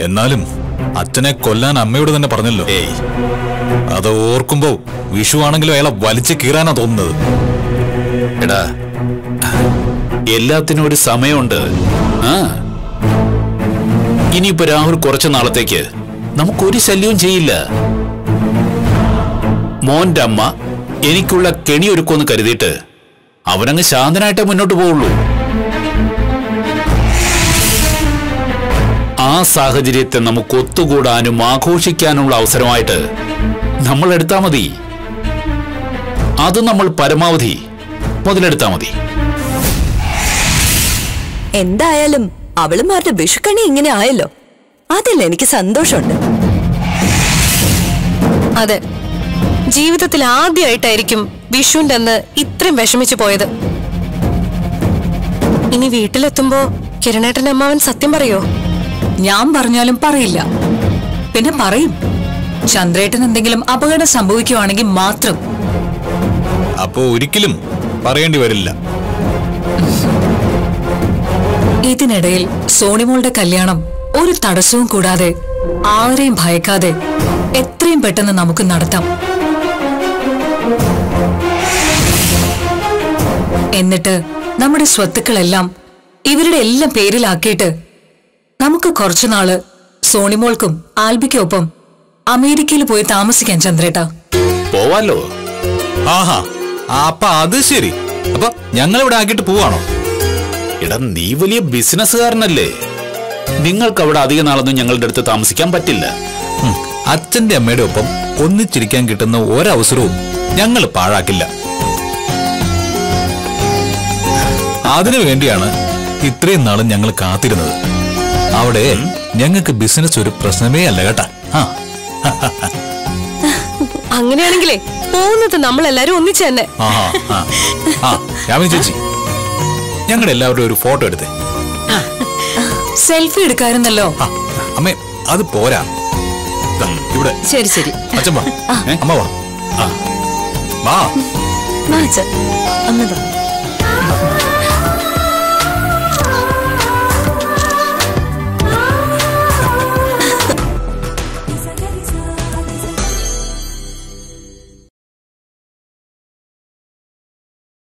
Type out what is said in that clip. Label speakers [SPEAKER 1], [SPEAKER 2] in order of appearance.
[SPEAKER 1] എന്നാലും അച്ഛനെ കൊല്ലാൻ അമ്മയോട് തന്നെ പറഞ്ഞല്ലോ
[SPEAKER 2] ഏയ്
[SPEAKER 1] അത് ഓർക്കുമ്പോ വിഷു ആണെങ്കിലും അയാളെ വലിച്ചു കീറാനാ തോന്നുന്നത്
[SPEAKER 2] എടാ എല്ലാത്തിനും ഒരു സമയമുണ്ട് ആ ഇനിയിപ്പോ രാഹുൽ കുറച്ചു നാളത്തേക്ക് നമുക്കൊരു ശല്യവും ചെയ്യില്ല മോന്റെ അമ്മ എനിക്കുള്ള കെണിയൊരുക്കുമെന്ന് കരുതിയിട്ട് അവനങ്ങ് ശാന്തനായിട്ടേ മുന്നോട്ട് പോവുള്ളൂ ആ സാഹചര്യത്തെ നമുക്ക് ഒത്തുകൂടാനും ആഘോഷിക്കാനുള്ള അവസരമായിട്ട് നമ്മൾ എടുത്താൽ മതി അത് നമ്മൾ പരമാവധി മുതലെടുത്താൽ മതി
[SPEAKER 3] എന്തായാലും അവളുമാരുടെ വിഷുക്കണി ഇങ്ങനെ ആയല്ലോ അതിൽ എനിക്ക് സന്തോഷമുണ്ട്
[SPEAKER 4] അതെ ജീവിതത്തിൽ ആദ്യമായിട്ടായിരിക്കും വിഷുവിന്റെ അന്ന് ഇത്രയും വിഷമിച്ചു പോയത് ഇനി വീട്ടിലെത്തുമ്പോ കിരണേട്ടന്റെ അമ്മാവൻ സത്യം പറയോ
[SPEAKER 5] ഞാൻ പറഞ്ഞാലും പറയില്ല പിന്നെ പറയും ചന്ദ്രേട്ടൻ എന്തെങ്കിലും അപകടം സംഭവിക്കുവാണെങ്കിൽ മാത്രം
[SPEAKER 1] അപ്പോ ഒരിക്കലും പറയേണ്ടി വരില്ല
[SPEAKER 5] ഇതിനിടയിൽ സോണിമോളുടെ കല്യാണം ഒരു തടസ്സവും കൂടാതെ ആരെയും ഭയക്കാതെ എത്രയും പെട്ടെന്ന് നമുക്ക് നടത്താം എന്നിട്ട് നമ്മുടെ സ്വത്തുക്കളെല്ലാം ഇവരുടെ എല്ലാം പേരിലാക്കിയിട്ട് നമുക്ക് കുറച്ചുനാള് സോണിമോൾക്കും ആൽബിക്കൊപ്പം അമേരിക്കയിൽ പോയി താമസിക്കാൻ ചന്ദ്രേട്ടാ
[SPEAKER 2] പോവാലോ
[SPEAKER 1] ആഹാ അപ്പൊ അത് ശരി അപ്പൊ ഞങ്ങൾ ഇവിടെ ആക്കിയിട്ട് പോവാണോ
[SPEAKER 2] എടാ നീ വലിയ ബിസിനസ്സുകാരനല്ലേ നിങ്ങൾക്ക് അവിടെ അധിക നാളൊന്നും ഞങ്ങളുടെ അടുത്ത് താമസിക്കാൻ പറ്റില്ല
[SPEAKER 1] ഉം, അച്ഛന്റെ അമ്മയുടെ ഒപ്പം ഒന്നിച്ചിരിക്കാൻ കിട്ടുന്ന ഒരവസരവും ഞങ്ങൾ പാഴാക്കില്ല അതിനു വേണ്ടിയാണ് ഇത്രയും നാളും ഞങ്ങൾ കാത്തിരുന്നത് അവിടെ ഞങ്ങൾക്ക് ബിസിനസ് ഒരു പ്രശ്നമേ അല്ല കേട്ടാ ആ
[SPEAKER 4] അങ്ങനെയാണെങ്കിലേ പോകുന്നത് നമ്മൾ എല്ലാരും ഒന്നിച്ചു തന്നെ
[SPEAKER 1] ആഹാ, ആ ആ രാമിനി ചേച്ചി ഞങ്ങളുടെ എല്ലാവരുടെയും ഒരു ഫോട്ടോ എടുത്തേ
[SPEAKER 5] സെൽഫി എടുക്കാറുണ്ടല്ലോ
[SPEAKER 1] ആ, അമ്മേ അത് പോരാ ദാ, ഇവിടെ
[SPEAKER 3] ശരി ശരി
[SPEAKER 1] അച്ഛൻ വാ ഏ, അമ്മ വാ ആ, വാ
[SPEAKER 3] വാ അച്ഛാ. അമ്മ വാ